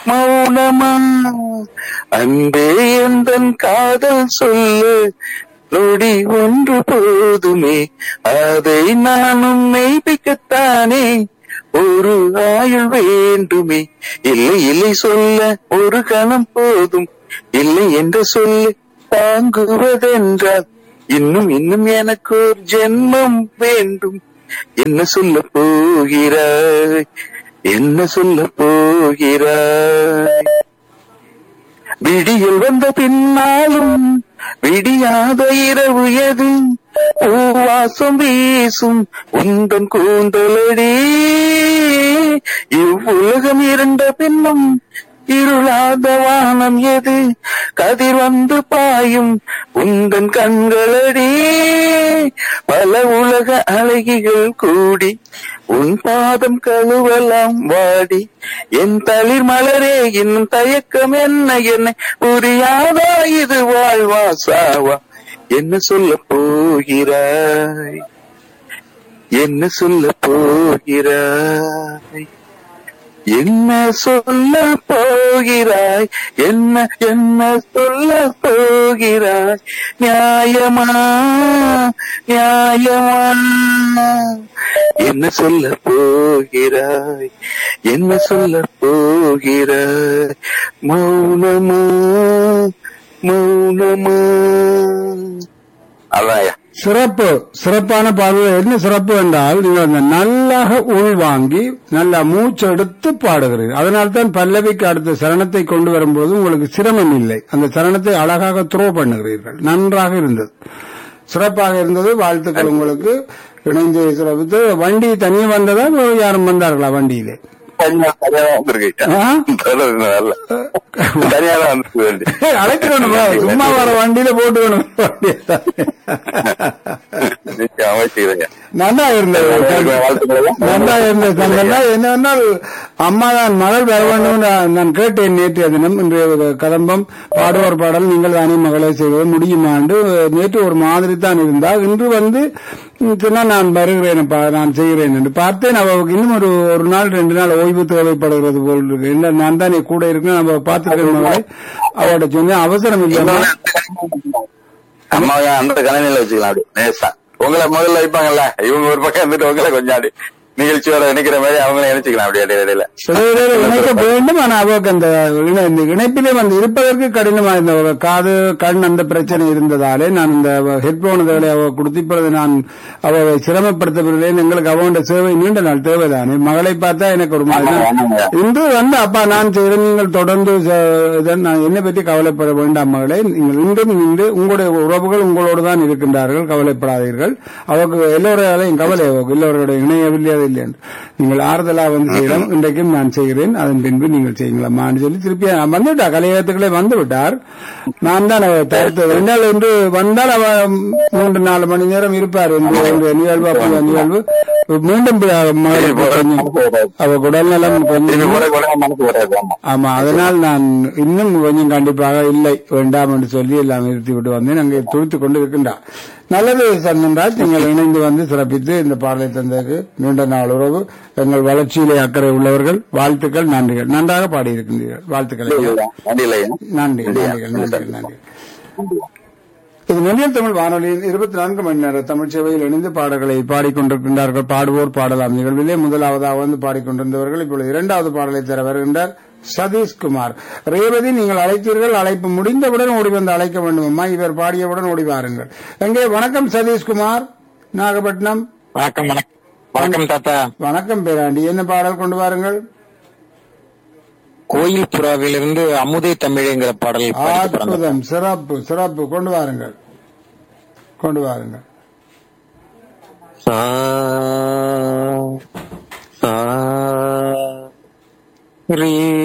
மௌனமா அன்பே எந்தன் காதல் சொல்லு நொடி ஒன்று போதுமே அதை நானும் மெய்ப்பிக்கத்தானே ஒரு ஆயுள் வேண்டுமே இல்லை இல்லை சொல்ல ஒரு கணம் போதும் இல்லை என்று சொல்லு தாங்குவதென்றால் இன்னும் இன்னும் எனக்கு ஒரு ஜென்மம் வேண்டும் என்ன சொல்ல போகிறாய் என்ன சொல்ல போகிறாய் விடியல் வந்த பின்னாலும் விடியாத இரவு எது பூவாசம் வீசும் உந்தன் கூந்தலடி இவ்வுலகம் இருண்ட பின்னும் இருளாத வானம் எது கதிர் வந்து பாயும் உந்தன் கண்களடி பல உலக அழகிகள் கூடி உன் பாதம் கழுவலாம் வாடி என் தளிர் மலரே இன்னும் தயக்கம் என்ன என்னை புரியாதா இது வாழ்வா சாவா என்ன சொல்ல போகிறாய் என்ன சொல்ல போகிறாய் என்ன சொல்ல போகிறாய் என்ன என்ன சொல்ல போகிறாய் நியாயமா நியாயமா என்ன சொல்ல போகிறாய் என்ன சொல்ல போகிறாய் மௌனமா மௌனமா அதான் சிறப்பு சிறப்பான பாடல் என்ன சிறப்பு என்றால் நீங்கள் அந்த நல்லாக உள்வாங்கி நல்லா மூச்செடுத்து பாடுகிறீர்கள் அதனால்தான் பல்லவிக்கு அடுத்த சரணத்தை கொண்டு வரும்போது உங்களுக்கு சிரமம் இல்லை அந்த சரணத்தை அழகாக த்ரோ பண்ணுகிறீர்கள் நன்றாக இருந்தது சிறப்பாக இருந்தது வாழ்த்துக்கள் உங்களுக்கு இணைந்து சிறப்பித்து வண்டி தனியே வந்ததா வேறு யாரும் வந்தார்களா வண்டியிலே தனியா தனியா தான் வந்திருக்கேன் ஆ? நல்ல தனியா தான் வந்திருக்கு ஏய், அழைக்கணுமா சும்மா வர வண்டியில போட்டு வேணும் நிச்சயம் அமைச்சுக்கிறேங்க நல்லா இருந்தது வாழ்த்துக்கள் நல்லா இருந்தது தங்கள்னா என்னவென்றால் அம்மா தான் மகள் வர வேண்டும் நான் நான் கேட்டேன் நேற்றைய தினம் இன்றைய கதம்பம் பாடுவோர் பாடல் நீங்கள் தானே மகளை செய்வது முடியுமா என்று நேற்று ஒரு மாதிரி தான் இருந்தால் இன்று வந்து ம், சொன்னா நான் வருகிறேன் அப்பா, நான் செய்கிறேன் என்று பார்த்தேன் அவளுக்கு இன்னும் ஒரு ஒரு நாள் ரெண்டு நாள் ஓய்வு தேவைப்படுகிறது போல் இருக்கு இல்லை நான் தானே கூட இருக்கேன் நம்ம பார்த்துக்கிறேன் மகளை அவட சொன்னேன் அவசரம் இல்லை அம்மாவை அந்த கணினியில வச்சுக்கலாம் அப்படி நேசா உங்களை முதல்ல வைப்பாங்கல்ல இவங்க ஒரு பக்கம் இருந்துட்டு உங்களை கொஞ்சம் அப்படி நிகழ்ச்சியோட நினைக்கிற மாதிரி அவங்களே நினைச்சுக்கலாம் அப்படி இடையில இடையில இடையிடையே இணைக்க வேண்டும் ஆனா அவருக்கு அந்த இணை- இந்த இணைப்பிலே வந்து இருப்பதற்கு கடினமா இருந்த ஒரு காது கண் அந்த பிரச்சனை இருந்ததாலே நான் இந்த ஹெட்போன் வேலை அவ கொடுத்து இப்பொழுது நான் அவரை சிரமப்படுத்தவில்லை எங்களுக்கு அவனுடைய சேவை நீண்ட நாள் தேவைதானே மகளை பார்த்தா எனக்கு ஒரு மாதிரி தான். ஆமாங்க. இன்று வந்து அப்பா நான் செய்கிறேன் நீங்கள் தொடர்ந்து ச- இதன் நான் என்னை பற்றி கவலைப்பட வேண்டாம் மகளே நீங்கள் இன்றும் இன்று உங்களுடைய உறவுகள் உங்களோடு தான் இருக்கின்றார்கள் கவலைப்படாதீர்கள் அவருக்கு எல்லோரையாலையும் கவலை அவருக்கு எல்லோருடைய இணையவில்லை அது இல்லை என்று. நீங்கள் ஆறுதலா வந்து செய்யலாம் இன்றைக்கும் நான் செய்கிறேன் அதன் பின்பு நீங்கள் செய்யுங்களாம்மான்னு சொல்லி திருப்பி அவன் வந்துவிட்டார் கலையகத்துக்களே வந்து விட்டார் நான் தான் அவர் தடுத்து ரெண்டாள் என்று வந்தால் அவ மூன்று நாலு மணி நேரம் இருப்பார் என்று ஒரு நிகழ்வு அப்படி ஒரு நிகழ்வு மீண்டும் பி- மகளுக்கு கொஞ்சம் அவ உடல் நலம் திரும்பி கொஞ்சம் கூட கூட மனசு வராது ஆமா ஆமா அதனால் நான் இன்னும் கொஞ்சம் கண்டிப்பாக இல்லை வேண்டாம் என்று சொல்லி எல்லாம் நிறுத்தி விட்டு வந்தேன் அங்கே துடித்துக் கொண்டு இருக்கின்றார் நல்லது சந்தன்ராஜ் நீங்கள் இணைந்து வந்து சிறப்பித்து இந்த பாடலை தந்ததுக்கு நீண்ட நாள் உறவு எங்கள் வளர்ச்சியிலே அக்கறை உள்ளவர்கள் வாழ்த்துக்கள் நன்றிகள் நன்றாக பாடியிருக்கின்றீர்கள் வாழ்த்துக்கள் ஐயா. வண்டியில நன்றி நன்றிகள் நன்றிகள் நன்றி இது நெல்லியல் தமிழ் வானொலியின் இருபத்தி நான்கு மணி நேர தமிழ் சேவையில் இணைந்து பாடல்களை பாடிக்கொண்டிருக்கின்றார்கள் பாடுவோர் பாடலாம் நிகழ்விலே முதலாவதாக வந்து பாடிக்கொண்டிருந்தவர்கள் இப்பொழுது இரண்டாவது பாடலை தர வருகின்றார் சதீஷ்குமார் ரேவதி நீங்கள் அழைத்தீர்கள் அழைப்பு முடிந்தவுடன் ஓடி வந்து அழைக்க வேண்டும் அம்மா இவர் பாடியவுடன் ஓடி வாருங்கள் எங்கே வணக்கம் சதீஷ்குமார் நாகப்பட்டினம் வணக்கம் வணக்கம் வணக்கம் தாத்தா வணக்கம் பேராண்டி என்ன பாடல் கொண்டு வாருங்கள் கோயில் புறாவிலிருந்து அமுதை தமிழ்ங்கிற பாடல் படிக்க போறாங்க. அற்புதம் சிறப்பு சிறப்பு கொண்டு வாருங்கள் கொண்டு வாருங்கள் சா சா ரீ